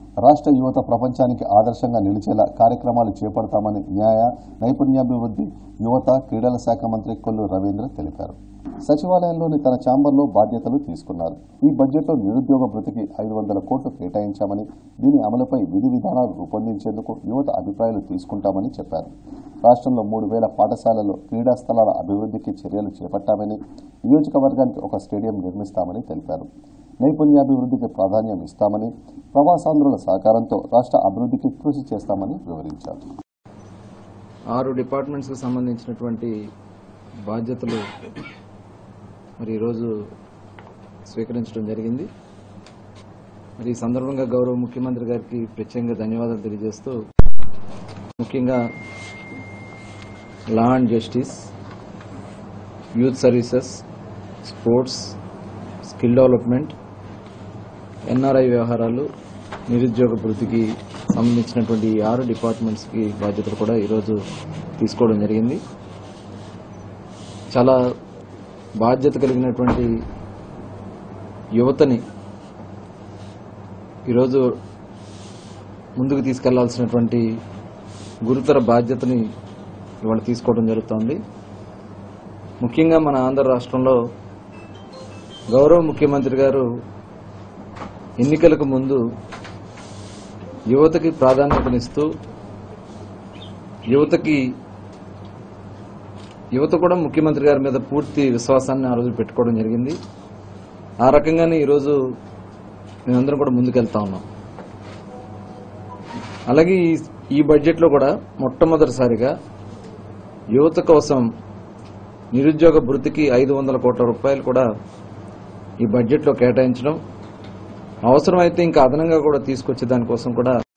రాష్ట్ర యువత ప్రపంచానికి ఆదర్శంగా నిలిచేలా కార్యక్రమాలు చేపడతామని న్యాయ నైపుణ్యాభివృద్ధి యువత క్రీడల శాఖ మంత్రి కొల్లు రవీంద్ర తెలిపారు సచివాలయంలోని తన ఛాంబర్లో బాధ్యతలు తీసుకున్నారు ఈ బడ్జెట్లో నిరుద్యోగ భృతికి ఐదు వందల కోట్లు కేటాయించామని దీని అమలుపై విధి విధానాలు రూపొందించేందుకు యువత అభిప్రాయాలు తీసుకుంటామని చెప్పారు రాష్ట్రంలో మూడు వేల పాఠశాలల్లో క్రీడా స్థలాల అభివృద్ధికి చర్యలు చేపట్టామని నియోజకవర్గానికి ఒక స్టేడియం నిర్మిస్తామని తెలిపారు నైపుణ్యాభివృద్ధికి ప్రాధాన్యం ఇస్తామని ప్రవాసాంధ్రుల సహకారంతో రాష్ట్ర అభివృద్ధికి కృషి చేస్తామని వివరించారు ఆరు డిపార్ట్మెంట్స్కి సంబంధించినటువంటి బాధ్యతలు మరి ఈరోజు స్వీకరించడం జరిగింది మరి ఈ సందర్భంగా గౌరవ ముఖ్యమంత్రి గారికి ప్రత్యేకంగా ధన్యవాదాలు తెలియజేస్తూ ముఖ్యంగా law and justice youth services sports skill development NRI వ్యవహారాలు నిరుద్యోగ భృతికి సంబంధించినటువంటి ఈ ఆరు డిపార్ట్మెంట్స్కి బాధ్యతలు కూడా ఈరోజు తీసుకోవడం జరిగింది చాలా బాధ్యత కలిగినటువంటి యువతని ఈరోజు ముందుకు తీసుకెళ్లాల్సినటువంటి గురుతర బాధ్యతని ఇవాళ తీసుకోవడం జరుగుతోంది ముఖ్యంగా మన ఆంధ్ర రాష్ట్రంలో గౌరవ ముఖ్యమంత్రి గారు ఎన్నికలకు ముందు యువతకి ప్రాధాన్యతనిస్తూ యువతకి యువత కూడా ముఖ్యమంత్రి గారి మీద పూర్తి విశ్వాసాన్ని ఆ రోజు పెట్టుకోవడం జరిగింది ఆ రకంగానే ఈరోజు మేమందరం కూడా ముందుకెళ్తా ఉన్నాం అలాగే ఈ- ఈ బడ్జెట్లో కూడా మొట్టమొదటిసారిగా యువత కోసం నిరుద్యోగ భృతికి ఐదు వందల కోట్ల రూపాయలు కూడా ఈ బడ్జెట్లో కేటాయించడం అవసరమైతే ఇంకా అదనంగా కూడా తీసుకొచ్చే దానికోసం కూడా